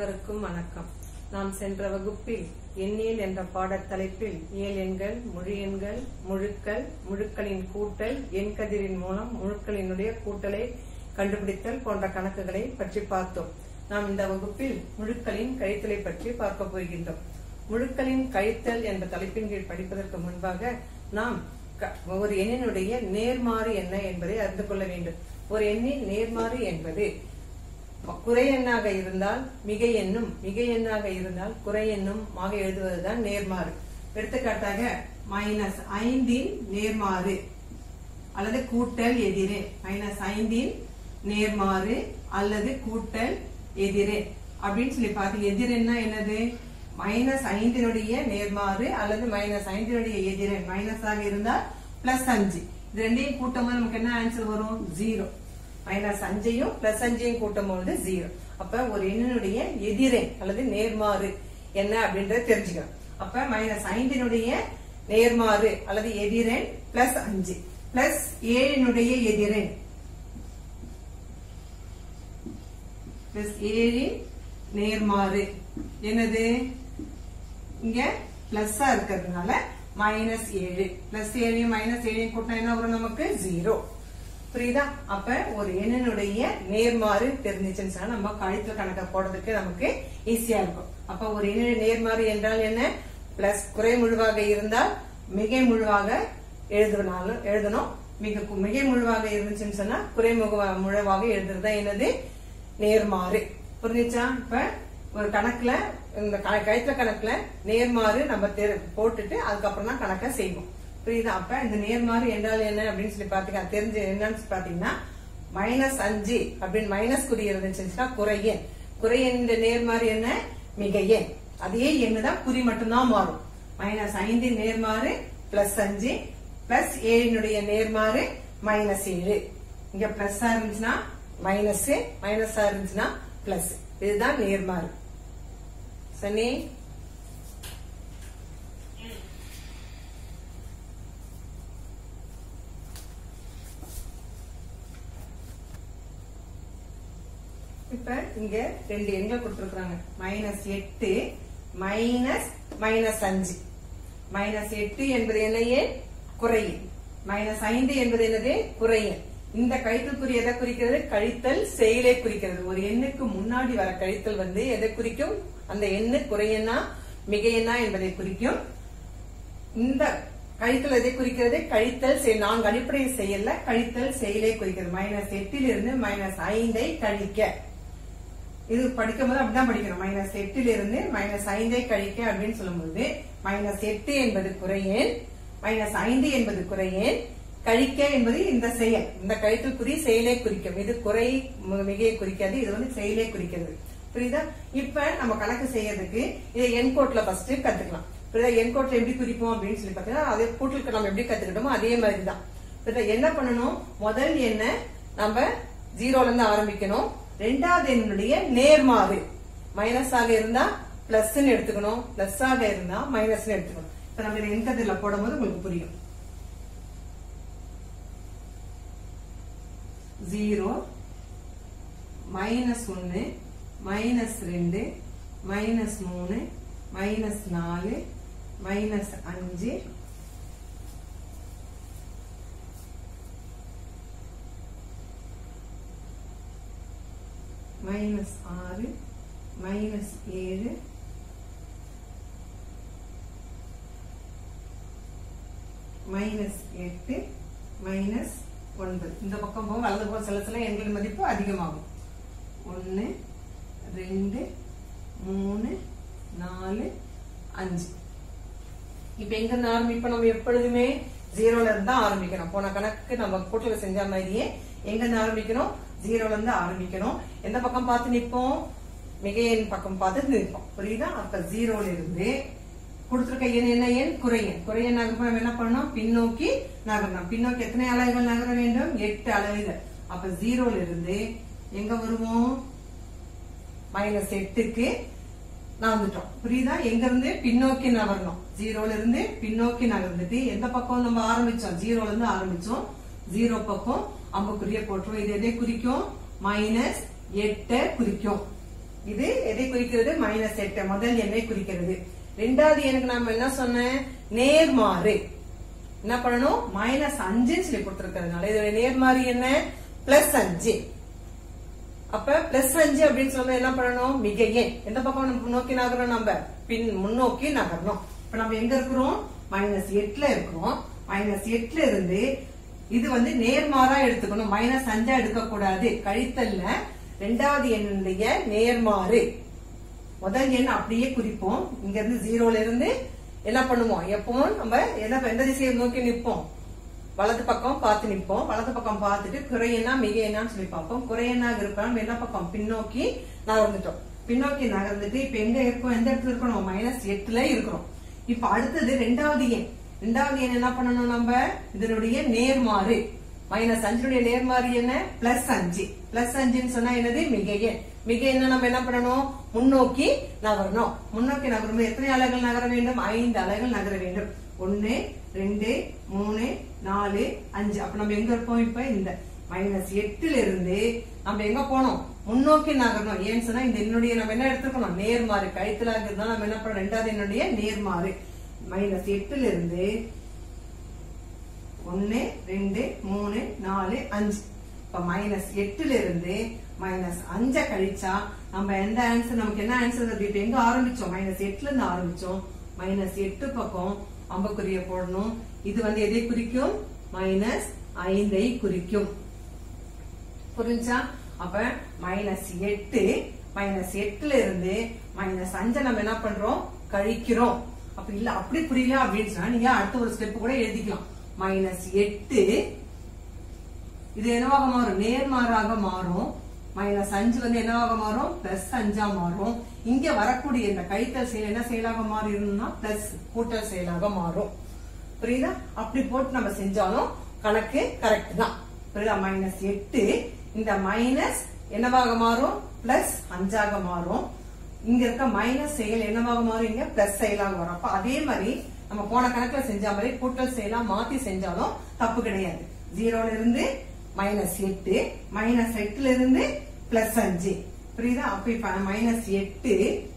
அனைவருக்கும் வணக்கம் நாம் சென்ற வகுப்பில் எண்ணியல் என்ற பாடத் தலைப்பில் இயல் எண்கள் மொழி எண்கள் முழுக்கள் முழுக்களின் கூட்டல் எண்கதிரின் மூலம் முழுக்களினுடைய கூட்டலை கண்டுபிடித்தல் போன்ற கணக்குகளை பற்றி பார்த்தோம் நாம் இந்த வகுப்பில் முழுக்களின் கழித்தலை பற்றி பார்க்க போகின்றோம் முழுக்களின் கழித்தல் என்ற தலைப்பின் கீழ் படிப்பதற்கு முன்பாக நாம் க- ஒரு எண்ணினுடைய நேர்மாறு என்ன என்பதை அறிந்து கொள்ள வேண்டும் ஒரு எண்ணின் நேர்மாறு என்பது குறை எண்ணாக இருந்தால் மிகை எண்ணும் மிகை எண்ணாக இருந்தால் குறை எண்ணும் ஆக எழுதுவதுதான் நேர்மாறு எடுத்துக்காட்டாக மைனஸ் ஐந்தின் நேர்மாறு அல்லது கூட்டல் எதிரே மைனஸ் ஐந்தின் நேர்மாறு அல்லது கூட்டல் எதிரே அப்படின்னு சொல்லி பாத்தீங்க எதிரென்னா என்னது மைனஸ் ஐந்தினுடைய நேர்மாறு அல்லது மைனஸ் ஐந்தினுடைய எதிரே மைனஸ் ஆக இருந்தால் பிளஸ் அஞ்சு இது ரெண்டையும் கூட்டும் நமக்கு என்ன ஆன்சர் வரும் ஜீரோ மைனஸ் அஞ்சையும் பிளஸ் அஞ்சையும் கூட்டும் பொழுது ஜீரோ அப்ப ஒரு எண்ணினுடைய எதிரே அல்லது நேர்மாறு என்ன அப்படின்றத தெரிஞ்சுக்கணும் அப்ப மைனஸ் ஐந்தினுடைய நேர்மாறு அல்லது எதிரெண் பிளஸ் அஞ்சு பிளஸ் ஏழினுடைய எதிரெண் பிளஸ் ஏழின் நேர்மாறு என்னது இங்க பிளஸ்ஸா இருக்கிறதுனால மைனஸ் ஏழு பிளஸ் ஏழையும் மைனஸ் ஏழையும் கூட்டினா என்ன வரும் நமக்கு ஜீரோ புரியுதா அப்ப ஒரு எண்ணினுடைய நேர்மாறு தெரிஞ்சிச்சுன்னு சொன்னா நம்ம கழித்தல் கணக்கை போடுறதுக்கு நமக்கு ஈஸியா இருக்கும் அப்ப ஒரு எண்ணினுடைய நேர்மாறு என்றால் என்ன பிளஸ் குறை முழுவாக இருந்தால் மிகை முழுவாக எழுதுனாலும் எழுதணும் மிக மிகை முழுவாக இருந்துச்சுன்னு சொன்னா குறை முக- முழுவாக எழுதுறது தான் என்னது நேர்மாறு புரிஞ்சுச்சா இப்ப ஒரு கணக்குல இந்த க- கழித்தல் கணக்குல நேர்மாறு நம்ம தெரி- போட்டுட்டு அதுக்கப்புறம் தான் கணக்கை செய்வோம் புரியுதா அப்ப இந்த நேர்மாறு என்றால் என்ன அப்படின்னு சொல்லி பாத்தீங்க தெரிஞ்சு என்னன்னு சொல்லி பாத்தீங்கன்னா மைனஸ் அஞ்சு அப்படின்னு மைனஸ் குறி இருந்துச்சுன்னா குறையன் குறையன் நேர்மாறு என்ன மிக எண் அதே எண்ணு தான் குறி மட்டும்தான் மாறும் மைனஸ் ஐந்தின் நேர்மாறு பிளஸ் அஞ்சு பிளஸ் ஏழினுடைய நேர்மாறு மைனஸ் ஏழு இங்க பிளஸ் இருந்துச்சுன்னா மைனஸ் மைனஸ் இருந்துச்சுன்னா பிளஸ் இதுதான் நேர்மாறு சனி இப்ப இங்க ரெண்டு எண்கள் கொடுத்திருக்காங்க மைனஸ் எட்டு மைனஸ் மைனஸ் அஞ்சு மைனஸ் எட்டு என்பது என்ன எண் குறையன் மைனஸ் ஐந்து என்பது என்னது குறையன் இந்த கழித்தல் குறி எதை குறிக்கிறது கழித்தல் செயலை குறிக்கிறது ஒரு எண்ணுக்கு முன்னாடி வர கழித்தல் வந்து எதை குறிக்கும் அந்த எண்ணு குறையனா மிக எண்ணா என்பதை குறிக்கும் இந்த கழித்தல் எதை குறிக்கிறது கழித்தல் செய்- நான்கு அடிப்படை செயல்ல கழித்தல் செயலை குறிக்கிறது மைனஸ் எட்டில் இருந்து மைனஸ் ஐந்தை கழிக்க இது படிக்கும் போது அப்படிதான் படிக்கணும் மைனஸ் எட்டில் இருந்து மைனஸ் ஐந்தை கழிக்க அப்படின்னு சொல்லும்போது மைனஸ் எட்டு என்பது குறையேன் மைனஸ் ஐந்து என்பது குறையேன் கழிக்க என்பது இந்த செயல் இந்த கழித்தல் குறி செயலை குறிக்கும் இது குறை மு- மிகையை குறிக்காது இது வந்து செயலை குறிக்கிறது புரியுதா இப்ப நம்ம கணக்கு செய்யறதுக்கு இதை என் கோட்ல ஃபர்ஸ்ட் கத்துக்கலாம் புரியுதா என் கோட்ல எப்படி குறிப்போம் அப்படின்னு சொல்லி பாத்தீங்கன்னா அதே கூட்டலுக்கு நம்ம எப்படி கத்துக்கிட்டோமோ அதே மாதிரி தான் புரியுதா என்ன பண்ணணும் முதல் எண்ண நம்ம ஜீரோல இருந்து ஆரம்பிக்கணும் ரெண்டாவது எண்ணுடைய நேர்மாறு மைனஸ் ஆக இருந்தா பிளஸ் எடுத்துக்கணும் பிளஸ் ஆக இருந்தா மைனஸ் எடுத்துக்கணும் இப்ப நம்ம இதை எண்கதிரில போடும்போது உங்களுக்கு புரியும் ஜீரோ மைனஸ் ஒன்னு மைனஸ் ரெண்டு மைனஸ் மூணு மைனஸ் நாலு மைனஸ் அஞ்சு மைனஸ் ஆறு மைனஸ் ஏழு மைனஸ் எட்டு மைனஸ் ஒன்பது இந்த பக்கம் போக வலது போக சில சில எண்களின் மதிப்பு அதிகமாகும் ஒன்னு ரெண்டு மூணு நாலு அஞ்சு இப்ப எங்க இருந்து ஆரம்பிப்போம் நம்ம எப்பொழுதுமே ஜீரோல இருந்து தான் ஆரம்பிக்கணும் போன கணக்கு நம்ம கூட்டல செஞ்ச மாதிரியே எங்க இருந்து ஆரம்பிக்கணும் ஜீரோல இருந்து ஆரம்பிக்கணும் எந்த பக்கம் பார்த்து நிப்போம் மிகையன் பக்கம் பார்த்து நிற்போம் புரியுதா அப்ப ஜீரோல இருந்து கொடுத்திருக்க எண் என்ன எண் குறையன் குறையன் நகர்வு நம்ம என்ன பண்ணணும் பின்னோக்கி நகரணும் பின்னோக்கி எத்தனை அலகுகள் நகர வேண்டும் எட்டு அலகுகள் அப்ப ஜீரோல இருந்து எங்க வருவோம் மைனஸ் எட்டுக்கு நகர்ந்துட்டோம் புரியுதா எங்க இருந்து பின்னோக்கி நகரணும் ஜீரோல இருந்து பின்னோக்கி நகர்ந்துட்டு எந்த பக்கம் நம்ம ஆரம்பிச்சோம் ஜீரோல இருந்து ஆரம்பிச்சோம் ஜீரோ பக்கம் அம்புக்குரிய போட்டுரும் இது எதை குறிக்கும் மைனஸ் எட்டை குறிக்கும் இது எதை குறிக்கிறது மைனஸ் எட்டு முதல் எண்ணை குறிக்கிறது ரெண்டாவது எண்ணுக்கு நாம என்ன சொன்னேன் நேர்மாறு என்ன பண்ணணும் மைனஸ் அஞ்சுன்னு சொல்லி கொடுத்திருக்கிறதுனால இதோட நேர்மாறு என்ன பிளஸ் அஞ்சு அப்ப பிளஸ் அஞ்சு அப்படின்னு சொன்னா என்ன பண்ணணும் மிக எண் எந்த பக்கம் நம்ம நோக்கி நகரணும் நம்ம பின் முன்னோக்கி நகரணும் இப்ப நம்ம எங்க இருக்கிறோம் மைனஸ் எட்டுல இருக்கிறோம் மைனஸ் எட்டுல இருந்து இது வந்து நேர்மாறா எடுத்துக்கணும் மைனஸ் அஞ்சா எடுக்க கூடாது கழித்தல்ல ரெண்டாவது எண்ணுடைய நேர்மாறு முதல் எண் அப்படியே குறிப்போம் இங்க இருந்து ஜீரோல இருந்து என்ன பண்ணுவோம் எப்பவும் நம்ம என்ன எந்த திசையை நோக்கி நிப்போம் வலது பக்கம் பார்த்து நிப்போம் வலது பக்கம் பார்த்துட்டு குறையனா மிக என்னான்னு சொல்லி பார்ப்போம் குறையனாக இருக்கலாம் என்ன பக்கம் பின்னோக்கி நகர்ந்துட்டோம் பின்னோக்கி நகர்ந்துட்டு இப்ப எங்க இருக்கோம் எந்த இடத்துல இருக்கணும் மைனஸ் எட்டுல இருக்கிறோம் இப்ப அடுத்தது ரெண்டாவது எண் ரெண்டாவது எண் என்ன பண்ணணும் நம்ம இதனுடைய நேர்மாறு மைனஸ் அஞ்சுடைய நேர்மாறு என்ன பிளஸ் அஞ்சு பிளஸ் அஞ்சுன்னு சொன்னா என்னது மிக எண் மிக என்ன நம்ம என்ன பண்ணணும் முன்னோக்கி நகரணும் முன்னோக்கி நகரும் எத்தனை அலைகள் நகர வேண்டும் ஐந்து அலைகள் நகர வேண்டும் ஒன்னு ரெண்டு மூணு நாலு அஞ்சு அப்ப நம்ம எங்க இருப்போம் இப்ப இந்த மைனஸ் எட்டுல இருந்து நம்ம எங்க போனோம் முன்னோக்கி நகரணும் ஏன்னு சொன்னா இந்த என்னுடைய நம்ம என்ன எடுத்துக்கணும் நேர்மாறு கழுத்துல இருக்கிறதுனால நம்ம என்ன பண்ணோம் ரெண்டாவது என்னுடைய நேர்மாறு மைனஸ் எட்டுல இருந்து ஒன்னு ரெண்டு மூணு நாலு அஞ்சு இப்ப மைனஸ் எட்டுல இருந்து மைனஸ் அஞ்ச கழிச்சா நம்ம எந்த ஆன்சர் நமக்கு என்ன ஆன்சர் அப்படி இப்ப எங்க ஆரம்பிச்சோம் மைனஸ் எட்டுல இருந்து ஆரம்பிச்சோம் மைனஸ் எட்டு பக்கம் அம்பக்குரிய போடணும் இது வந்து எதை குறிக்கும் மைனஸ் ஐந்தை குறிக்கும் புரிஞ்சா அப்ப மைனஸ் எட்டு மைனஸ் எட்டுல இருந்து மைனஸ் அஞ்ச நம்ம என்ன பண்றோம் கழிக்கிறோம் அப்ப இல்ல அப்படி புரியல அப்படின்னு சொன்னா நீங்க அடுத்த ஒரு ஸ்டெப் கூட எழுதிக்கலாம் மைனஸ் எட்டு இது என்னவாக மாறும் நேர்மாறாக மாறும் மைனஸ் அஞ்சு வந்து என்னவாக மாறும் பிளஸ் அஞ்சா மாறும் இங்க வரக்கூடிய இந்த கழித்தல் செயல் என்ன செயலாக மாறிடும்னா பிளஸ் கூட்டல் செயலாக மாறும் புரியுதா அப்படி போட்டு நம்ம செஞ்சாலும் கணக்கு கரெக்ட் தான் புரியுதா மைனஸ் எட்டு இந்த மைனஸ் என்னவாக மாறும் பிளஸ் அஞ்சாக மாறும் இங்க இருக்க மைனஸ் செயல் என்னவாக மாறும் இங்க பிளஸ் செயலாக வரும் அப்ப அதே மாதிரி நம்ம போன கணக்குல செஞ்ச மாதிரி கூட்டல் செயலா மாத்தி செஞ்சாலும் தப்பு கிடையாது ஜீரோல இருந்து மைனஸ் எட்டு மைனஸ் எட்டுல இருந்து பிளஸ் அஞ்சு புரியுதா அப்ப இப்ப மைனஸ் எட்டு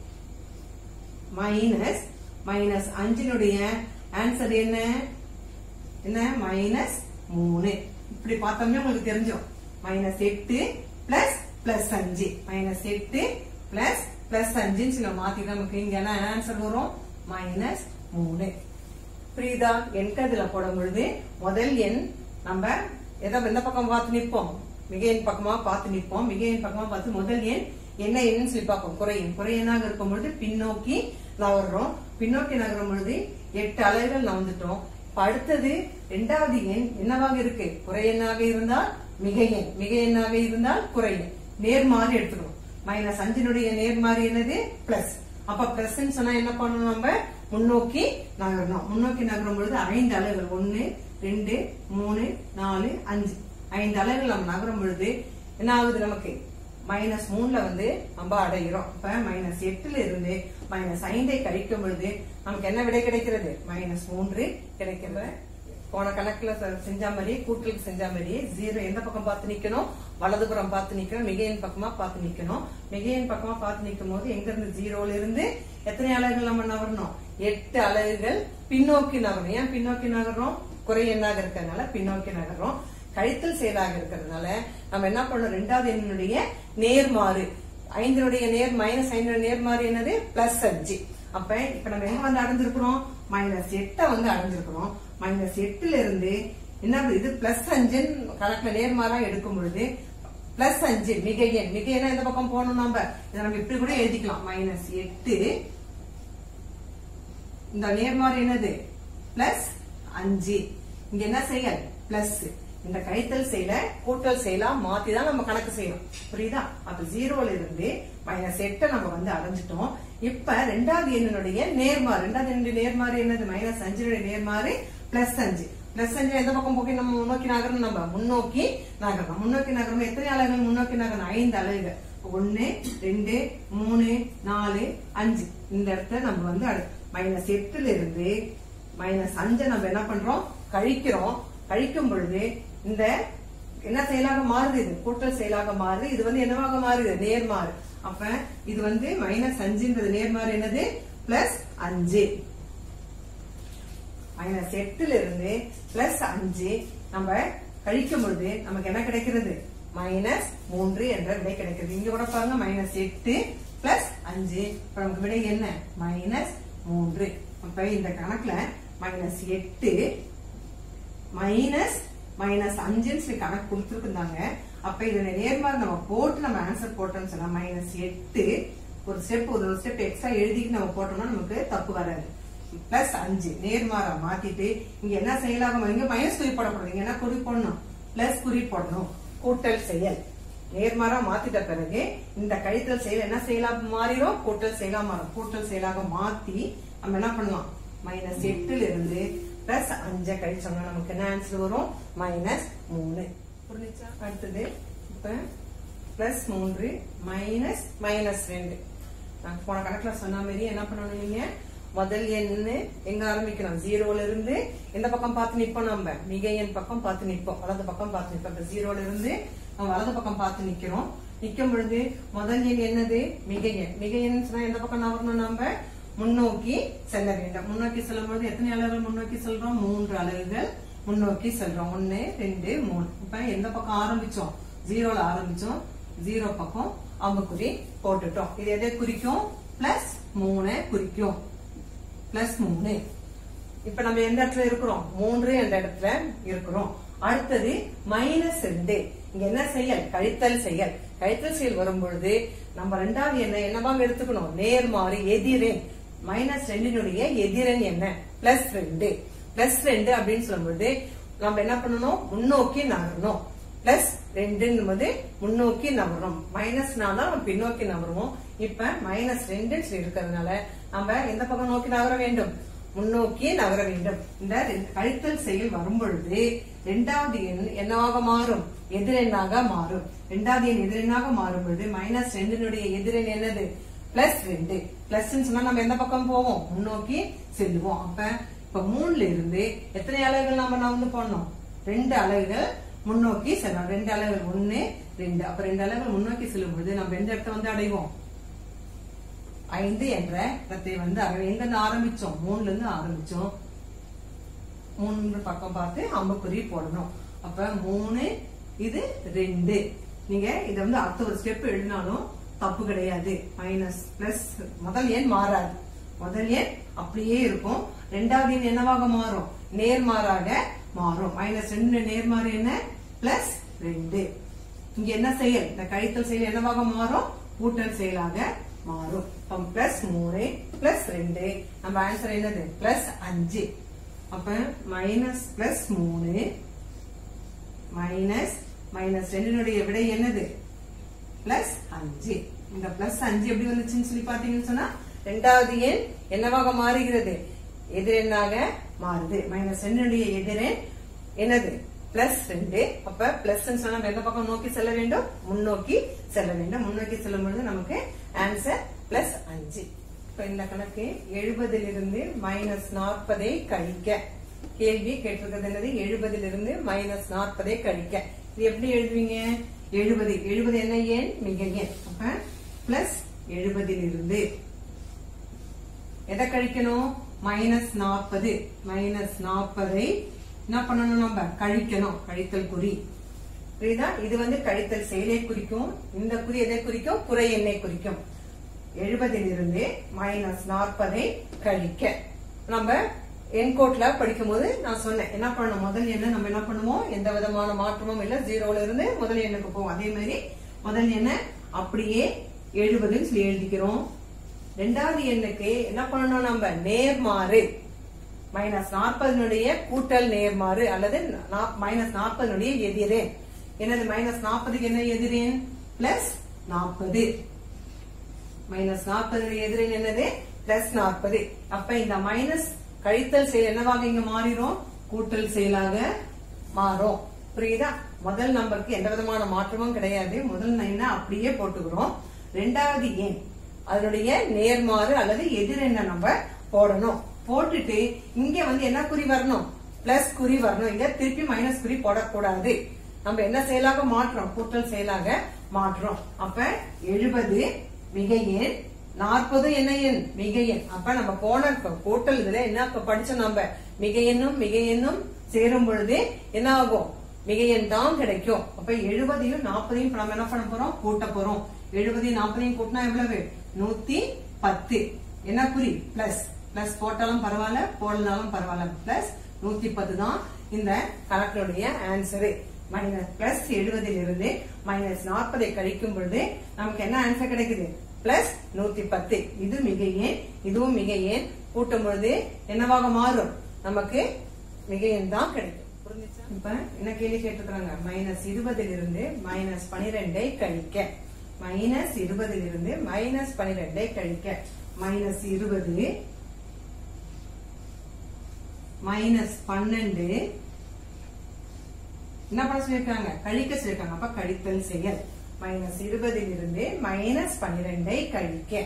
மைனஸ் மைனஸ் அஞ்சினுடைய ஆன்சர் என்ன என்ன மைனஸ் மூணு இப்படி பார்த்தோம்னா உங்களுக்கு தெரிஞ்சிடும் மைனஸ் எட்டு பிளஸ் பிளஸ் அஞ்சு மைனஸ் எட்டு பிளஸ் பிளஸ் அஞ்சுன்னு சில மாத்தி நமக்கு இங்க என்ன ஆன்சர் வரும் மைனஸ் மூணு புரியுதா எண்கதுல போடும் பொழுது முதல் எண் நம்ம எதை எந்த பக்கம் பார்த்து நிப்போம் மிக எண் பக்கமா பார்த்து நிப்போம் மிக எண் பக்கமா பார்த்து முதல் எண் என்ன எண்ணுன்னு சொல்லி பார்ப்போம் குறையன் குறையனாக இருக்கும் பொழுது பின்னோக்கி நகர்றோம் பின்னோக்கி நகரும் பொழுது எட்டு அலைகள் நகர்ந்துட்டோம் இப்ப அடுத்தது இரண்டாவது எண் என்னவாக இருக்கு குறையெண்ணாக இருந்தால் மிக எண் மிக எண்ணாக இருந்தால் குறையன் நேர்மாறு எடுத்துக்கணும் மைனஸ் அஞ்சினுடைய நேர்மாறு என்னது பிளஸ் அப்ப பிளஸ் சொன்னா என்ன பண்ணணும் நம்ம முன்னோக்கி நகரணும் முன்னோக்கி நகரும் பொழுது ஐந்து அலைகள் ஒன்னு ரெண்டு மூணு நாலு அஞ்சு ஐந்து அலைகள் நம்ம நகரும் பொழுது என்ன ஆகுது நமக்கு மைனஸ் மூணுல வந்து நம்ம அடைகிறோம் இப்ப மைனஸ் எட்டுல இருந்து மைனஸ் ஐந்தை கழிக்கும் பொழுது நமக்கு என்ன விடை கிடைக்கிறது மைனஸ் மூன்று கிடைக்கிறது போன கணக்குல செ- செஞ்ச மாதிரி கூட்டலுக்கு செஞ்ச மாதிரி ஜீரோ எந்த பக்கம் பார்த்து நிக்கணும் வலதுபுறம் பார்த்து நிக்கணும் மிகையின் பக்கமா பார்த்து நிக்கணும் மிகையின் பக்கமா பார்த்து நிக்கும் போது எங்க இருந்து ஜீரோல இருந்து எத்தனை அலகுகள் நம்ம நகரணும் எட்டு அலகுகள் பின்னோக்கி நகரணும் ஏன் பின்னோக்கி நகர்றோம் குறை எண்ணாக இருக்கிறதுனால பின்னோக்கி நகர்றோம் கழித்தல் செயலாக இருக்கிறதுனால நம்ம என்ன பண்ணோம் ரெண்டாவது எண்ணினுடைய நேர்மாறு ஐந்தினுடைய நேர் மைனஸ் ஐந்தினுடைய நேர்மாறு என்னது பிளஸ் அஞ்சு அப்ப இப்ப நம்ம எங்க வந்து அடைஞ்சிருக்கிறோம் மைனஸ் எட்டை வந்து அடைஞ்சிருக்கிறோம் மைனஸ் எட்டுல இருந்து என்ன இது பிளஸ் அஞ்சுன்னு கணக்குல நேர்மாறா எடுக்கும் பொழுது பிளஸ் அஞ்சு மிக எண் மிக எண்ணா எந்த பக்கம் போகணும் நம்ம இதை நம்ம இப்படி கூட எழுதிக்கலாம் மைனஸ் எட்டு இந்த நேர்மாறு என்னது பிளஸ் அஞ்சு இங்க என்ன செயல் பிளஸ் இந்த கழித்தல் செயல கூட்டல் செயலா மாத்தி தான் நம்ம கணக்கு செய்யணும் புரியுதா அப்ப ஜீரோல இருந்து மைனஸ் எட்டை நம்ம வந்து அடைஞ்சிட்டோம் இப்ப ரெண்டாவது எண்ணினுடைய நேர்மாறு ரெண்டாவது எண்ணுடைய நேர்மாறு என்னது மைனஸ் அஞ்சினுடைய நேர்மாறு பிளஸ் அஞ்சு பிளஸ் அஞ்சு எந்த பக்கம் போக்கி நம்ம முன்னோக்கி நகரணும் நம்ம முன்னோக்கி நகரணும் முன்னோக்கி நகரணும் எத்தனை அலைகள் முன்னோக்கி நகரணும் ஐந்து அலைகள் ஒன்னு ரெண்டு மூணு நாலு அஞ்சு இந்த இடத்துல நம்ம வந்து மைனஸ் எட்டுல இருந்து மைனஸ் அஞ்சை நம்ம என்ன பண்றோம் கழிக்கிறோம் கழிக்கும் பொழுது இந்த என்ன செயலாக மாறுது இது கூட்டல் செயலாக மாறுது இது வந்து என்னவாக மாறுது நேர்மாறு அப்ப இது வந்து மைனஸ் அஞ்சுன்றது நேர்மாறு என்னது பிளஸ் அஞ்சு மைனஸ் எட்டுல இருந்து பிளஸ் அஞ்சு நம்ம கழிக்கும் பொழுது நமக்கு என்ன கிடைக்கிறது மைனஸ் மூன்று என்ற விடை கிடைக்கிறது இங்க கூட பாருங்க மைனஸ் எட்டு பிளஸ் அஞ்சு இப்ப நமக்கு விடை என்ன மைனஸ் மூன்று அப்ப இந்த கணக்குல மைனஸ் எட்டு மைனஸ் மைனஸ் அஞ்சுன்னு சொல்லி கணக்கு கொடுத்துருக்குறாங்க அப்ப இதுல நேர்மாறு நம்ம போட்டு நம்ம ஆன்சர் போட்டோம்னு சொன்னா மைனஸ் எட்டு ஒரு ஸ்டெப் ஒரு ஸ்டெப் எக்ஸ்ட்ரா எழுதிட்டு நம்ம போட்டோம்னா நமக்கு தப்பு வராது பிளஸ் அஞ்சு நேர்மாறா மாத்திட்டு இங்க என்ன செயலாகும் இங்க மைனஸ் குறி போடக்கூடாது இங்க என்ன குறி போடணும் பிளஸ் குறி போடணும் கூட்டல் செயல் நேர்மாறா மாத்திட்ட பிறகு இந்த கழித்தல் செயல் என்ன செயலாக மாறிடும் கூட்டல் செயலா மாறும் கூட்டல் செயலாக மாத்தி நம்ம என்ன பண்ணலாம் மைனஸ் எட்டுல இருந்து பிளஸ் அஞ்ச கழிச்சோம்னா நமக்கு என்ன ஆன்சர் வரும் மைனஸ் மூணு புரிஞ்சுச்சா அடுத்தது இப்ப பிளஸ் மூன்று மைனஸ் மைனஸ் ரெண்டு நான் போன கணக்குல சொன்ன மாதிரி என்ன பண்ணணும் நீங்க முதல் எண்ணு எங்க ஆரம்பிக்கணும் ஜீரோல இருந்து எந்த பக்கம் பார்த்து நிப்போம் நம்ம மிக எண் பக்கம் பார்த்து நிப்போம் வலது பக்கம் பார்த்து நிப்போம் இப்ப ஜீரோல இருந்து நம்ம வலது பக்கம் பார்த்து நிக்கிறோம் நிக்கும் பொழுது முதல் எண் என்னது மிக எண் மிக எண் சொன்னா எந்த பக்கம் நகரணும் நம்ம முன்னோக்கி செல்ல வேண்டும் முன்னோக்கி செல்லும் பொழுது எத்தனை அலகுகள் முன்னோக்கி செல்றோம் மூன்று அலகுகள் முன்னோக்கி செல்றோம் ஒன்னு ரெண்டு மூணு இப்ப எந்த பக்கம் ஆரம்பிச்சோம் ஜீரோல ஆரம்பிச்சோம் ஜீரோ பக்கம் அம்புக்குறி போட்டுட்டோம் இது எதை குறிக்கும் பிளஸ் மூணு குறிக்கும் பிளஸ் மூணு இப்ப நம்ம எந்த இடத்துல இருக்கிறோம் மூன்று என்ற இடத்துல இருக்கிறோம் அடுத்தது மைனஸ் ரெண்டு இங்க என்ன செயல் கழித்தல் செயல் கழித்தல் செயல் வரும் பொழுது நம்ம ரெண்டாவது என்ன என்னவாக எடுத்துக்கணும் நேர்மாறு எதிரெண் மைனஸ் ரெண்டினுடைய எதிரெண் என்ன பிளஸ் ரெண்டு பிளஸ் ரெண்டு அப்படின்னு சொல்லும்போது நம்ம என்ன பண்ணணும் முன்னோக்கி நகரணும் பிளஸ் ரெண்டுன்னு போது முன்னோக்கி நகரும் மைனஸ் தான் நம்ம பின்னோக்கி நகருவோம் இப்ப மைனஸ் ரெண்டு இருக்கிறதுனால நம்ம எந்த பக்கம் நோக்கி நகர வேண்டும் முன்னோக்கி நகர வேண்டும் இந்த ரெண்டு- கழித்தல் செயல் வரும் பொழுது இரண்டாவது எண் என்னவாக மாறும் எதிரெண்ணாக மாறும் இரண்டாவது எண் எதிரெண்ணாக மாறும் பொழுது மைனஸ் ரெண்டினுடைய எதிரெண் என்னது பிளஸ் ரெண்டு பிளஸ் சொன்னா நம்ம எந்த பக்கம் போவோம் முன்னோக்கி செல்லுவோம் அப்ப இப்ப மூணுல இருந்து எத்தனை அலகுகள் நம்ம நகர்ந்து போனோம் ரெண்டு அலகுகள் முன்னோக்கி செல்லணும் ரெண்டு அலகுகள் ஒண்ணு ரெண்டு அப்ப ரெண்டு அலகுகள் முன்னோக்கி செல்லும் பொழுது நம்ம எந்த இடத்த வந்து அடைவோம் ஐந்து என்ற இடத்தை வந்து அடை- எங்க இருந்து ஆரம்பிச்சோம் மூணுல இருந்து ஆரம்பிச்சோம் மூணு பக்கம் பார்த்து அம்புக்குறி போடணும் அப்ப மூணு இது ரெண்டு நீங்க இத வந்து அடுத்த ஒரு ஸ்டெப் எழுதினாலும் தப்பு கிடையாது மைனஸ் பிளஸ் முதல் எண் மாறாது முதல் எண் அப்படியே இருக்கும் ரெண்டாவது எண் என்னவாக மாறும் நேர்மாறாக மாறும் மைனஸ் ரெண்டு நேர்மாறு என்ன பிளஸ் ரெண்டு இங்க என்ன செயல் இந்த கழித்தல் செயல் என்னவாக மாறும் கூட்டல் செயலாக மாறும் பிளஸ் மூணு பிளஸ் ரெண்டு நம்ம ஆன்சர் என்னது பிளஸ் அஞ்சு அப்ப மைனஸ் பிளஸ் மூணு மைனஸ் மைனஸ் ரெண்டினுடைய விடை என்னது பிளஸ் அஞ்சு இந்த பிளஸ் அஞ்சு எப்படி வந்துச்சுன்னு சொல்லி பாத்தீங்கன்னு சொன்னா ரெண்டாவது எண் என்னவாக மாறுகிறது எதிரெண்ணாக மாறுது மைனஸ் ரெண்டுடைய எதிரெண் என்னது பிளஸ் ரெண்டு அப்ப பிளஸ் சொன்னா நம்ம எந்த பக்கம் நோக்கி செல்ல வேண்டும் முன்னோக்கி செல்ல வேண்டும் முன்னோக்கி செல்லும் பொழுது நமக்கு ஆன்சர் பிளஸ் அஞ்சு இப்ப இந்த கணக்கு எழுபதிலிருந்து மைனஸ் நாற்பதை கழிக்க கேள்வி கேட்டிருக்கிறது என்னது எழுபதிலிருந்து மைனஸ் நாற்பதை கழிக்க இது எப்படி எழுதுவீங்க எழுபது எழுபது என்ன எண் மிக எண் அப்ப பிளஸ் எழுபதிலிருந்து எதை கழிக்கணும் மைனஸ் நாற்பது மைனஸ் நாற்பதை என்ன பண்ணணும் நம்ம கழிக்கணும் கழித்தல் குறி புரியுதா இது வந்து கழித்தல் செயலை குறிக்கும் இந்த குறி எதை குறிக்கும் குறை எண்ணை குறிக்கும் எழுபதிலிருந்து மைனஸ் நாற்பதை கழிக்க நம்ம என்கோட்ல படிக்கும் போது நான் சொன்னேன் என்ன பண்ணணும் முதல் எண்ணை நம்ம என்ன பண்ணுவோம் எந்த விதமான மாற்றமும் இல்ல ஜீரோல இருந்து முதல் எண்ணுக்கு போவோம் அதே மாதிரி முதல் எண்ணை அப்படியே எழுபதுன்னு சொல்லி எழுதிக்கிறோம் ரெண்டாவது எண்ணுக்கு என்ன பண்ணணும் நம்ம நேர்மாறு மைனஸ் நாற்பதனுடைய கூட்டல் நேர்மாறு அல்லது மைனஸ் நாற்பதனுடைய எதிரேன் என்னது மைனஸ் நாற்பதுக்கு என்ன எதிரேன் பிளஸ் நாற்பது மைனஸ் நாற்பது எதிரில் என்னது பிளஸ் நாற்பது அப்ப இந்த மைனஸ் கழித்தல் செயல் என்னவாக இங்க மாறிடும் கூட்டல் செயலாக மாறும் புரியுதா முதல் நம்பருக்கு எந்த விதமான மாற்றமும் கிடையாது முதல் என்ன அப்படியே போட்டுக்கிறோம் ரெண்டாவது எண் அதனுடைய நேர்மாறு அல்லது எதிரெண்ண நம்ம போடணும் போட்டுட்டு இங்க வந்து என்ன குறி வரணும் பிளஸ் குறி வரணும் இங்க திருப்பி மைனஸ் குறி போடக்கூடாது நம்ம என்ன செயலாக மாற்றோம் கூட்டல் செயலாக மாற்றோம் அப்ப எழுபது மிகை எண் நாற்பது என்ன எண் மிகை எண் அப்ப நம்ம போன க- கூட்டல் இதுல என்ன இப்ப படிச்சோம் நம்ம மிகை எண்ணும் மிகை எண்ணும் சேரும் பொழுது என்ன ஆகும் மிகை எண் தான் கிடைக்கும் அப்ப எழுபதையும் நாற்பதையும் இப்ப நம்ம என்ன பண்ண போறோம் கூட்ட போறோம் எழுபதையும் நாற்பதையும் கூட்டினா எவ்வளவு நூத்தி பத்து என்ன குறி பிளஸ் பிளஸ் போட்டாலும் பரவாயில்ல போடலனாலும் பரவாயில்ல பிளஸ் நூத்தி பத்து தான் இந்த கணக்கினுடைய ஆன்சரு மைனஸ் பிளஸ் எழுபதில் இருந்து மைனஸ் நாற்பதை கழிக்கும் பொழுது நமக்கு என்ன ஆன்சர் கிடைக்குது பிளஸ் நூத்தி பத்து இது மிக எண் இதுவும் மிக எண் கூட்டும் பொழுது என்னவாக மாறும் நமக்கு மிக எண் தான் கிடைக்கும் புரிஞ்சுச்சா? இப்ப என்ன கேள்வி கேட்டிருக்காங்க மைனஸ் இருபதில் இருந்து மைனஸ் பனிரெண்டை கழிக்க மைனஸ் இருபதில் இருந்து மைனஸ் பனிரெண்டை கழிக்க மைனஸ் இருபது மைனஸ் பன்னெண்டு என்ன பண்ண சொல்லிருக்காங்க கழிக்க சொல்லிருக்காங்க அப்ப கழித்தல் செயல் மைனஸ் இருபதில் இருந்து மைனஸ் பன்னிரெண்டை கழிக்க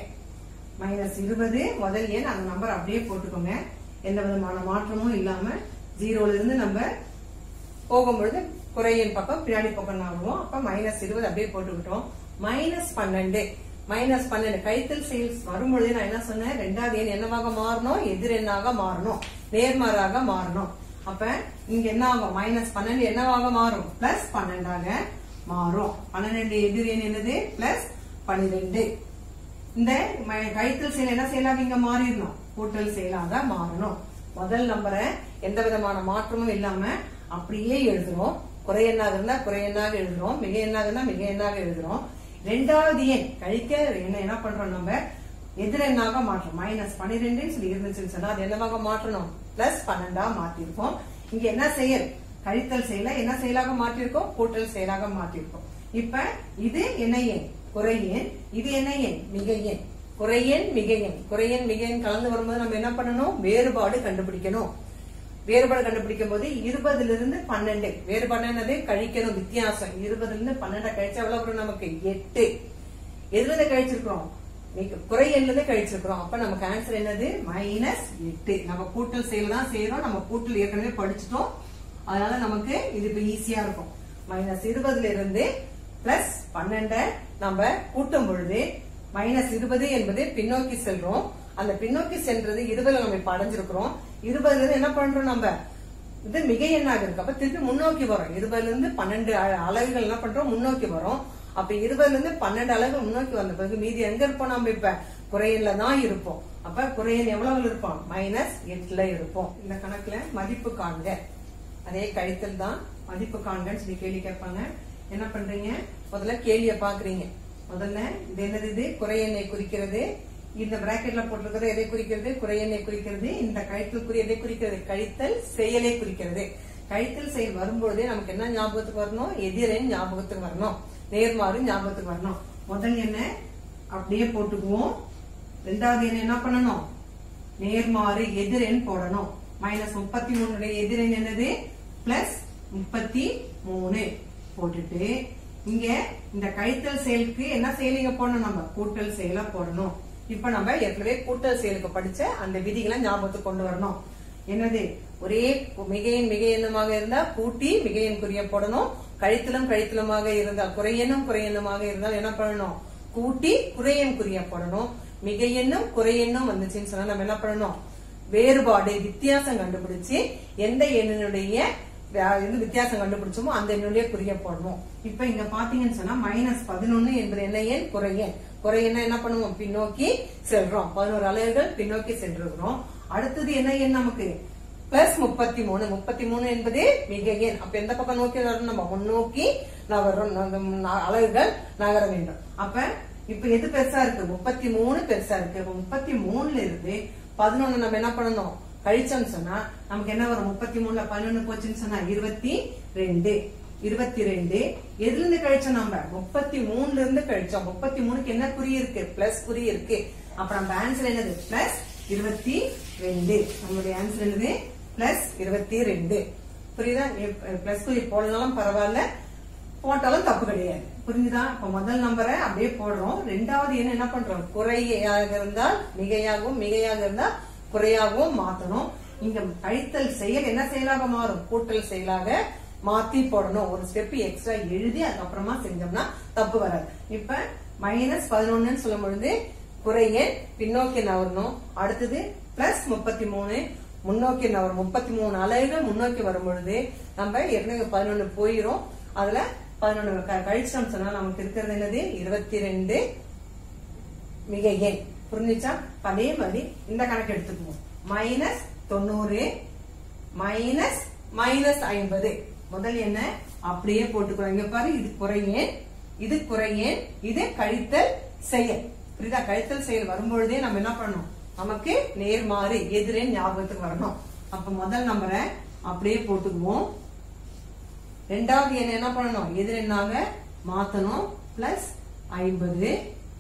மைனஸ் இருபது முதல் எண் அந்த நம்பர் அப்படியே போட்டுக்கோங்க எந்த விதமான மாற்றமும் இல்லாம ஜீரோல இருந்து நம்ம போகும்பொழுது குறையின் பக்கம் பின்னாடி பக்கம் ஆகுவோம் அப்ப மைனஸ் இருபது அப்படியே போட்டுக்கிட்டோம் மைனஸ் பன்னெண்டு மைனஸ் பன்னெண்டு கழித்தல் செயல் வரும்பொழுது நான் என்ன சொன்னேன் ரெண்டாவது எண் என்னவாக மாறணும் எதிரெண்ணாக மாறணும் நேர்மாறாக மாறணும் அப்ப இங்க என்ன ஆகும் மைனஸ் பன்னெண்டு என்னவாக மாறும் பிளஸ் பன்னெண்டாக மாறும் பன்னிரெண்டு எதிர் எண் என்னது பிளஸ் பன்னிரெண்டு இந்த ம- கழித்தல் செயல் என்ன செயலாக இங்க மாறிடணும் கூட்டல் செயலாக மாறணும் முதல் நம்பரை எந்த விதமான மாற்றமும் இல்லாம அப்படியே எழுதுறோம் குறை எண்ணாக இருந்தா குறை எண்ணாக எழுதுறோம் மிக எண்ணாக இருந்தா மிக எண்ணாக எழுதுறோம் ரெண்டாவது எண் கழிக்க என்ன என்ன பண்றோம் நம்ம எதிரெண்ணாக மாற்றோம் மைனஸ் பன்னிரெண்டுன்னு சொல்லி இருந்துச்சுன்னு சொன்னா அது என்னவாக மாற்றணும் பிளஸ் பன்னெண்டா மாத்திருக்கோம் இங்க என்ன செயல் கழித்தல் செயல என்ன செயலாக மாற்றிருக்கோம் கூட்டல் செயலாக மாற்றிருக்கோம் இப்ப இது என்ன எண் குறை எண் இது என்ன எண் மிக எண் குறை எண் மிக எண் குறை எண் மிக எண் கலந்து வரும்போது நம்ம என்ன பண்ணணும் வேறுபாடு கண்டுபிடிக்கணும் வேறுபாடு கண்டுபிடிக்கும் போது இருபதுல இருந்து பன்னெண்டு வேறுபாடு என்னது கழிக்கணும் வித்தியாசம் இருபதுல இருந்து பன்னெண்டை கழிச்சா எவ்வளவு வரும் நமக்கு எட்டு எதுல இருந்து கழிச்சிருக்கிறோம் மிக- குறை எண்ல இருந்து கழிச்சிருக்கிறோம் அப்ப நமக்கு ஆன்சர் என்னது மைனஸ் எட்டு நம்ம கூட்டல் செயல் தான் செய்யறோம் நம்ம கூட்டல் ஏற்கனவே படிச்சிட்டோம் அதனால நமக்கு இது இப்ப ஈஸியா இருக்கும் மைனஸ் இருபதுல இருந்து பிளஸ் பன்னெண்ட நம்ம கூட்டும் பொழுது மைனஸ் இருபது என்பது பின்னோக்கி செல்றோம் அந்த பின்னோக்கி சென்றது இருபதுல நம்ம இப்ப அடைஞ்சிருக்கிறோம் இருபதுல இருந்து என்ன பண்றோம் நம்ம இது மிக எண்ணாக இருக்கு அப்ப திருப்பி முன்னோக்கி வரும் இருபதுல இருந்து பன்னெண்டு அ- அலகுகள் என்ன பண்றோம் முன்னோக்கி வரும் அப்ப இருபதுல இருந்து பன்னெண்டு அலகு முன்னோக்கி வந்த பிறகு மீதி எங்க இருப்போம் நம்ம இப்ப குறையில தான் இருப்போம் அப்ப குறையன் எவ்வளவு இருப்போம் மைனஸ் எட்டுல இருப்போம் இந்த கணக்குல மதிப்பு காண்க அதே கழித்தல் தான் மதிப்பு காண்கன்னு சொல்லி கேள்வி கேட்பாங்க என்ன பண்றீங்க முதல்ல கேள்விய பாக்குறீங்க முதல்ல இது என்னது இது குறையெண்ணை குறிக்கிறது இந்த பிராக்கெட்ல போட்டிருக்கிறது எதை குறிக்கிறது குறையெண்ணை குறிக்கிறது இந்த கழித்தல் குறி எதை குறிக்கிறது கழித்தல் செயலை குறிக்கிறது கழித்தல் செயல் வரும்பொழுதே நமக்கு என்ன ஞாபகத்துக்கு வரணும் எதிரெண் ஞாபகத்துக்கு வரணும் நேர்மாறு ஞாபகத்துக்கு வரணும் முதல் என்ன அப்படியே போட்டுக்குவோம் ரெண்டாவது என்ன என்ன பண்ணணும் நேர்மாறு எதிரெண் போடணும் மைனஸ் முப்பத்தி மூணுடைய எதிரெண் என்னது பிளஸ் முப்பத்தி மூணு போட்டுட்டு இங்க இந்த கழித்தல் செயலுக்கு என்ன செயல் இங்க போடணும் நம்ம கூட்டல் செயலா போடணும் இப்ப நம்ம ஏற்கனவே கூட்டல் செயலுக்கு படிச்ச அந்த விதிகளை ஞாபகத்துக்கு கொண்டு வரணும் என்னது ஒரே மிகையின் மிகை எண்ணமாக இருந்தா கூட்டி மிகையின் குறிய போடணும் கழித்தலும் கழித்தலுமாக இருந்தால் குறையெண்ணும் குறையெண்ணுமாக இருந்தால் என்ன பண்ணணும் கூட்டி குறையன் குறிய போடணும் மிக எண்ணும் குறையெண்ணும் வந்துச்சுன்னு சொன்னா நம்ம என்ன பண்ணணும் வேறுபாடு வித்தியாசம் கண்டுபிடிச்சு எந்த எண்ணினுடைய வே- இது வித்தியாசம் கண்டுபிடிச்சோமோ அந்த எண்ணுடைய குறிய போடணும் இப்ப இங்க பாத்தீங்கன்னு சொன்னா மைனஸ் பதினொன்னு என்பது என்ன எண் குறையன் குறையன்னா என்ன பண்ணுவோம் பின்னோக்கி செல்றோம் பதினோரு அலைகள் பின்னோக்கி சென்றிருக்கிறோம் அடுத்தது என்ன எண் நமக்கு பிளஸ் முப்பத்தி மூணு முப்பத்தி மூணு என்பது மிக எண் அப்ப எந்த பக்கம் நோக்கி வரணும் நம்ம முன்னோக்கி நகரும் நக- ந- அலகுகள் நகர வேண்டும் அப்ப இப்ப எது பெருசா இருக்கு முப்பத்தி மூணு பெருசா இருக்கு இப்ப முப்பத்தி மூணுல இருந்து பதினொன்னு நம்ம என்ன பண்ணணும் கழிச்சோம்னு சொன்னா நமக்கு என்ன வரும் முப்பத்தி மூணுல பதினொன்னு போச்சுன்னு சொன்னா இருபத்தி ரெண்டு இருபத்தி ரெண்டு எதுல இருந்து கழிச்சோம் நம்ம முப்பத்தி மூணுல இருந்து கழிச்சோம் முப்பத்தி மூணுக்கு என்ன குறி இருக்கு பிளஸ் குறி இருக்கு அப்ப நம்ம ஆன்சர் என்னது பிளஸ் இருபத்தி ரெண்டு நம்மளுடைய ஆன்சர் என்னது பிளஸ் இருபத்தி ரெண்டு புரியுதா பிளஸ் குறி போடனாலும் பரவாயில்ல போட்டாலும் தப்பு கிடையாது புரிஞ்சுதா இப்ப முதல் நம்பரை அப்படியே போடுறோம் ரெண்டாவது என்ன என்ன பண்றோம் குறையாக இருந்தால் மிகையாகவும் மிகையாக இருந்தால் குறையாகவும் மாத்தணும் இங்க கழித்தல் செயல் என்ன செயலாக மாறும் கூட்டல் செயலாக மாத்தி போடணும் ஒரு ஸ்டெப் எக்ஸ்ட்ரா எழுதி அதுக்கப்புறமா செஞ்சோம்னா தப்பு வராது இப்ப மைனஸ் பதினொன்னு சொல்லும் பொழுது குறையன் பின்னோக்கி நகரணும் அடுத்தது பிளஸ் முப்பத்தி மூணு முன்னோக்கி நகரும் முப்பத்தி மூணு அலகுகள் முன்னோக்கி வரும் பொழுது நம்ம ஏற்கனவே பதினொன்னு போயிரும் அதுல பதினொன்னு க- கழிச்சோம் சொன்னா நமக்கு இருக்கிறது என்னது இருபத்தி ரெண்டு மிக எண் புரிஞ்சுச்சா அதே மாதிரி இந்த கணக்கு எடுத்துக்குவோம் மைனஸ் தொண்ணூறு மைனஸ் மைனஸ் ஐம்பது முதல் என்ன அப்படியே போட்டுக்கிறோம் இங்க பாரு இது குறையேன் இது குறையேன் இது கழித்தல் செயல் புரியுதா கழித்தல் செயல் வரும்பொழுதே நம்ம என்ன பண்ணணும் நமக்கு நேர்மாறு எதிரே ஞாபகத்துக்கு வரணும் அப்ப முதல் நம்பரை அப்படியே போட்டுக்குவோம் ரெண்டாவது எண் என்ன பண்ணணும் எதிரெண்ணாக மாத்தணும் பிளஸ் ஐம்பது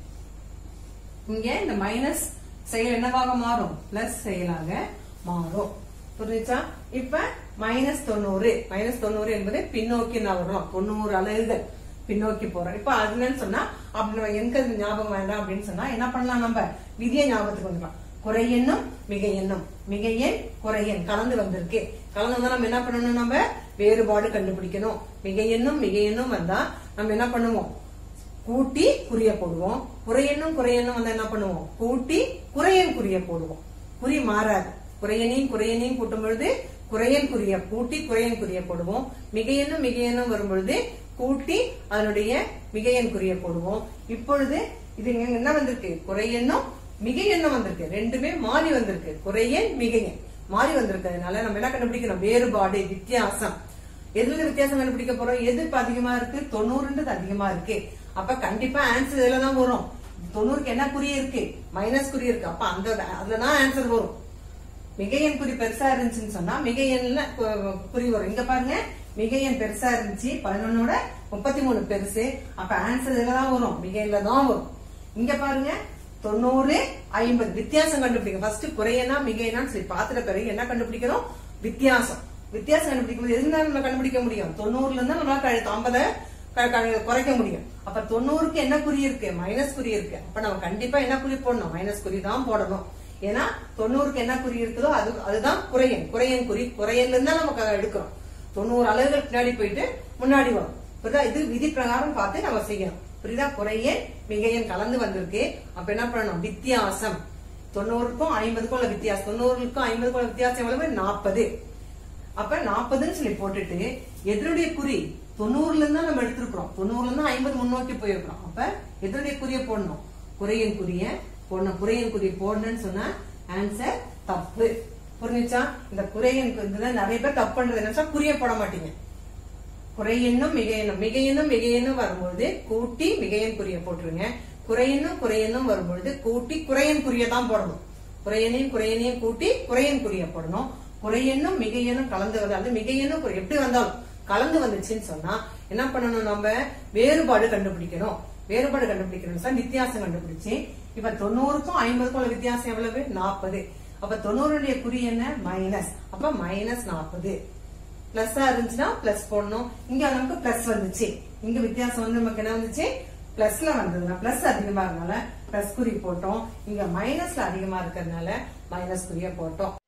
இங்க இந்த மைனஸ் செயல் என்னவாக மாறும் பிளஸ் செயலாக மாறும் புரிஞ்சுச்சா இப்ப மைனஸ் தொண்ணூறு மைனஸ் தொண்ணூறு என்பது பின்னோக்கி நகரும் தொண்ணூறு அலகுகள் பின்னோக்கி போறோம் இப்ப அது என்னன்னு சொன்னா அப்படி நம்ம எண்கள் ஞாபகம் வேண்டாம் அப்படின்னு சொன்னா என்ன பண்ணலாம் நம்ம விதியை ஞாபகத்துக்கு வந்துக்கலாம் குறை எண்ணும் மிக எண்ணும் மிக எண் குறை எண் கலந்து வந்திருக்கு கலந்து வந்தா நம்ம என்ன பண்ணணும் நம்ம வேறுபாடு கண்டுபிடிக்கணும் மிக எண்ணும் மிக எண்ணும் வந்தா நம்ம என்ன பண்ணுவோம் கூட்டி குறிய போடுவோம் குறையெண்ணும் குறையெண்ணும் வந்து என்ன பண்ணுவோம் கூட்டி குறையன் குறிய போடுவோம் குறி மாறாது குறையனையும் குறையனையும் கூட்டும் பொழுது குறையன் குறிய கூட்டி குறையன் குறிய போடுவோம் மிகையெண்ணும் மிகையெண்ணும் வரும் பொழுது கூட்டி அதனுடைய மிகையன் குறிய போடுவோம் இப்பொழுது இது இங்க என்ன வந்திருக்கு குறையெண்ணும் மிக எண்ணம் வந்திருக்கு ரெண்டுமே மாறி வந்திருக்கு குறையன் மிகையன் மாறி வந்திருக்கிறதுனால நம்ம என்ன கண்டுபிடிக்கணும் வேறுபாடு வித்தியாசம் எதுல வித்தியாசம் கண்டுபிடிக்க போறோம் எது இப்ப அதிகமா இருக்கு தொண்ணூறுன்றது அதிகமா இருக்கு அப்ப கண்டிப்பா ஆன்சர் இதுல தான் வரும் தொண்ணூறுக்கு என்ன குறி இருக்கு மைனஸ் குறி இருக்கு அப்ப அந்த அதுலதான் ஆன்சர் வரும் மிக எண் குறி பெருசா இருந்துச்சுன்னு சொன்னா மிக எண்ல கு- குறி வரும் இங்க பாருங்க மிக எண் பெருசா இருந்துச்சு பதினொன்னோட முப்பத்தி மூணு பெருசு அப்ப ஆன்சர் இதுலதான் வரும் மிக எண்ல தான் வரும் இங்க பாருங்க தொண்ணூறு ஐம்பது வித்தியாசம் கண்டுபிடிக்கும் ஃபர்ஸ்ட் குறையனா மிகையனான்னு சொல்லி பாத்துட்ட பிறகு என்ன கண்டுபிடிக்கணும் வித்தியாசம் வித்தியாசம் கண்டுபிடிக்கும் போது எதுனால நம்ம கண்டுபிடிக்க முடியும் தொண்ணூறுல இருந்து நம்மளால கழு- ஐம்பதை க- க- குறைக்க முடியும் அப்ப தொண்ணூறுக்கு என்ன குறி இருக்கு மைனஸ் குறி இருக்கு அப்ப நம்ம கண்டிப்பா என்ன குறி போடணும் மைனஸ் குறி தான் போடணும் ஏன்னா தொண்ணூறுக்கு என்ன குறி இருக்குதோ அது அதுதான் குறையன் குறையன் குறி குறையன்ல இருந்தா நம்ம க- எடுக்கிறோம் தொண்ணூறு அலகுகள் பின்னாடி போயிட்டு முன்னாடி வரும் புரியுதா இது விதி பிரகாரம் பார்த்து நம்ம செய்யணும் புரியுதா குறையன் மிகையன் கலந்து வந்திருக்கு அப்ப என்ன பண்ணணும் வித்தியாசம் தொண்ணூறுக்கும் ஐம்பதுக்கும் உள்ள வித்தியாசம் தொண்ணூறுக்கும் ஐம்பதுக்கும் உள்ள வித்தியாசம் எவ்வளவு நாற்பது அப்ப நாற்பதுன்னு சொல்லி போட்டுட்டு எதனுடைய குறி தொண்ணூறுல இருந்தா நம்ம எடுத்திருக்கிறோம் தொண்ணூறுல இருந்து ஐம்பது முன்னோக்கி போயிருக்கிறோம் அப்ப எதனுடைய குறிய போடணும் குறையின் குறிய போடணும் குறையின் குறி போடணும்னு சொன்னா ஆன்சர் தப்பு புரிஞ்சுச்சா இந்த குறையின் கு- இதுல நிறைய பேர் தப்பு பண்றது என்ன குறிய போட மாட்டீங்க குறையெண்ணும் மிகையெண்ணும் மிகையெண்ணும் மிகையெண்ணும் வரும்பொழுது கூட்டி மிகையன் குறிய போட்டுருங்க குறையெண்ணும் குறையெண்ணும் வரும்பொழுது கூட்டி குறையன் குறிய தான் போடணும் குறையனையும் குறையனையும் கூட்டி குறையன் குறிய போடணும் குறையெண்ணும் மிகையெண்ணும் கலந்து வராது மிகையெண்ணும் குறை- எப்படி வந்தாலும் கலந்து வந்துச்சுன்னு சொன்னா என்ன பண்ணணும் நம்ம வேறுபாடு கண்டுபிடிக்கணும் வேறுபாடு கண்டுபிடிக்கணும் சார் வித்தியாசம் கண்டுபிடிச்சு இப்ப தொண்ணூறுக்கும் ஐம்பதுக்கும் உள்ள வித்தியாசம் எவ்வளவு நாற்பது அப்ப தொண்ணூறுடைய குறி என்ன மைனஸ் அப்ப மைனஸ் நாற்பது பிளஸ்ஸா இருந்துச்சுன்னா பிளஸ் போடணும் இங்க நமக்கு பிளஸ் வந்துச்சு இங்க வித்தியாசம் வந்து நமக்கு என்ன வந்துச்சு பிளஸ்ல வந்ததுன்னா பிளஸ் அதிகமா இருந்தனால பிளஸ் குறி போட்டோம் இங்க மைனஸ்ல அதிகமா இருக்கிறதுனால மைனஸ் குறிய போட்டோம்